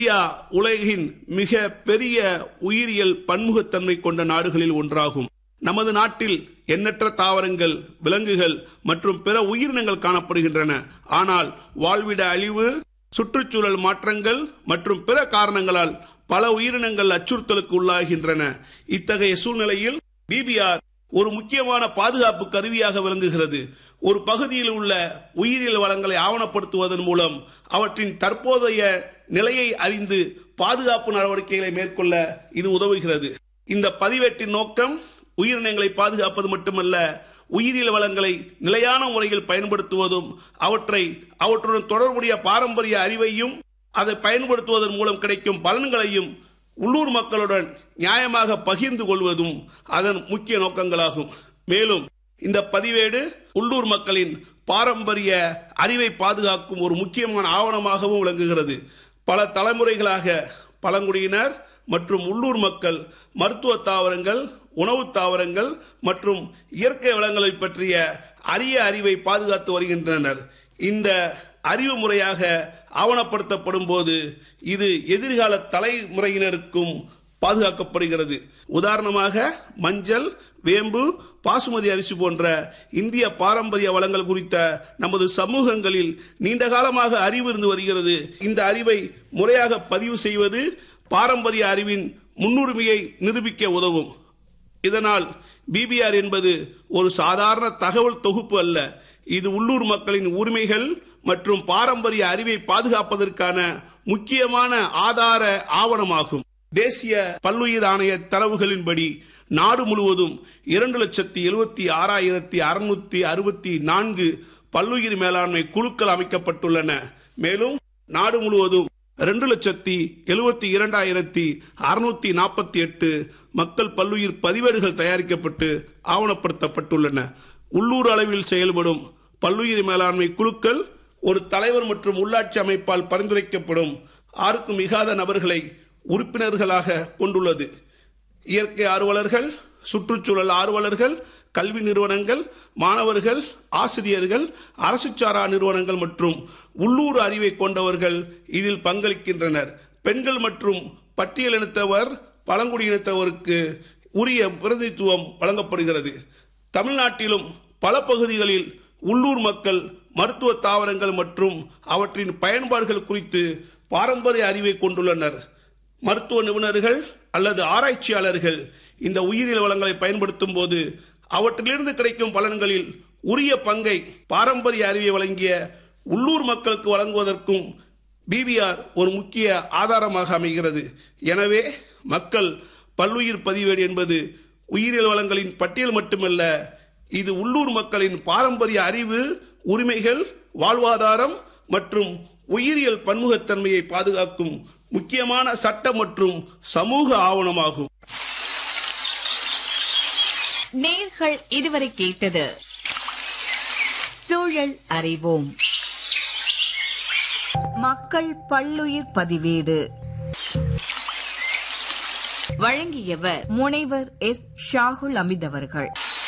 India உலகின் மிக பெரிய உயிரியல் பன்முகத்தன்மை கொண்ட நாடுகளில் ஒன்றாகும் நமது நாட்டில் எண்ணற்ற தாவரங்கள் விலங்குகள் மற்றும் பிற உயிரினங்கள் காணப்படுகின்றன ஆனால் வாழ்விட அழிவு சுற்றுச்சூழல் மாற்றங்கள் மற்றும் பிற காரணங்களால் பல உயிரினங்கள் அச்சுறுத்தலுக்கு உள்ளாகின்றன இத்தகைய சூழ்நிலையில் பிபிஆர் ஒரு முக்கியமான பாதுகாப்பு கருவியாக விளங்குகிறது ஒரு பகுதியில் உள்ள உயிரியல் வளங்களை ஆவணப்படுத்துவதன் மூலம் அவற்றின் தற்போதைய நிலையை அறிந்து பாதுகாப்பு நடவடிக்கைகளை மேற்கொள்ள இது உதவுகிறது இந்த பதிவேட்டின் நோக்கம் உயிரினங்களை பாதுகாப்பது மட்டுமல்ல உயிரியல் வளங்களை நிலையான முறையில் பயன்படுத்துவதும் அவற்றை அவற்றுடன் தொடர்புடைய பாரம்பரிய அறிவையும் அதை பயன்படுத்துவதன் மூலம் கிடைக்கும் பலன்களையும் உள்ளூர் மக்களுடன் நியாயமாக பகிர்ந்து கொள்வதும் அதன் முக்கிய நோக்கங்களாகும் மேலும் இந்த பதிவேடு உள்ளூர் மக்களின் பாரம்பரிய அறிவை பாதுகாக்கும் ஒரு முக்கியமான ஆவணமாகவும் விளங்குகிறது பல தலைமுறைகளாக பழங்குடியினர் மற்றும் உள்ளூர் மக்கள் மருத்துவ தாவரங்கள் உணவு தாவரங்கள் மற்றும் இயற்கை வளங்களை பற்றிய அரிய அறிவை பாதுகாத்து வருகின்றனர் இந்த அறிவு முறையாக ஆவணப்படுத்தப்படும் போது இது எதிர்கால தலைமுறையினருக்கும் பாதுகாக்கப்படுகிறது உதாரணமாக மஞ்சள் வேம்பு பாசுமதி அரிசி போன்ற இந்திய பாரம்பரிய வளங்கள் குறித்த நமது சமூகங்களில் நீண்ட காலமாக அறிவு இருந்து வருகிறது இந்த அறிவை முறையாக பதிவு செய்வது பாரம்பரிய அறிவின் முன்னுரிமையை நிரூபிக்க உதவும் இதனால் பிபிஆர் என்பது ஒரு சாதாரண தகவல் தொகுப்பு அல்ல இது உள்ளூர் மக்களின் உரிமைகள் மற்றும் பாரம்பரிய அறிவை பாதுகாப்பதற்கான முக்கியமான ஆதார ஆவணமாகும் தேசிய பல்லுயிர் ஆணைய தரவுகளின்படி நாடு முழுவதும் இரண்டு லட்சத்தி எழுபத்தி ஆறாயிரத்தி அறுநூத்தி அறுபத்தி நான்கு பல்லுயிர் மேலாண்மை குழுக்கள் அமைக்கப்பட்டுள்ளன மேலும் நாடு முழுவதும் ரெண்டு லட்சத்தி எழுபத்தி இரண்டாயிரத்தி அறுநூத்தி நாற்பத்தி எட்டு மக்கள் பல்லுயிர் பதிவேடுகள் தயாரிக்கப்பட்டு ஆவணப்படுத்தப்பட்டுள்ளன உள்ளூர் அளவில் செயல்படும் பல்லுயிர் மேலாண்மை குழுக்கள் ஒரு தலைவர் மற்றும் உள்ளாட்சி அமைப்பால் பரிந்துரைக்கப்படும் ஆறுக்கும் மிகாத நபர்களை உறுப்பினர்களாக கொண்டுள்ளது இயற்கை ஆர்வலர்கள் சுற்றுச்சூழல் ஆர்வலர்கள் கல்வி நிறுவனங்கள் மாணவர்கள் ஆசிரியர்கள் அரசு சாரா நிறுவனங்கள் மற்றும் உள்ளூர் அறிவை கொண்டவர்கள் இதில் பங்களிக்கின்றனர் பெண்கள் மற்றும் பட்டியலினத்தவர் பழங்குடியினத்தவருக்கு உரிய பிரதிநிதித்துவம் வழங்கப்படுகிறது தமிழ்நாட்டிலும் பல பகுதிகளில் உள்ளூர் மக்கள் மருத்துவ தாவரங்கள் மற்றும் அவற்றின் பயன்பாடுகள் குறித்து பாரம்பரிய அறிவை கொண்டுள்ளனர் மருத்துவ நிபுணர்கள் அல்லது ஆராய்ச்சியாளர்கள் இந்த உயிரியல் வளங்களை பயன்படுத்தும் போது அவற்றிலிருந்து கிடைக்கும் பலன்களில் உரிய பங்கை பாரம்பரிய அறிவை வழங்கிய உள்ளூர் மக்களுக்கு வழங்குவதற்கும் பிபிஆர் ஒரு முக்கிய ஆதாரமாக அமைகிறது எனவே மக்கள் பல்லுயிர் பதிவேடு என்பது உயிரியல் வளங்களின் பட்டியல் மட்டுமல்ல இது உள்ளூர் மக்களின் பாரம்பரிய அறிவு உரிமைகள் வாழ்வாதாரம் மற்றும் உயிரியல் பன்முகத்தன்மையை பாதுகாக்கும் முக்கியமான சட்ட மற்றும் சமூக ஆவணமாகும் நேர்கள் இதுவரை கேட்டது சூழல் அறிவோம் மக்கள் பல்லுயிர் பதிவேடு வழங்கியவர் முனைவர் எஸ் ஷாகுல் அமித் அவர்கள்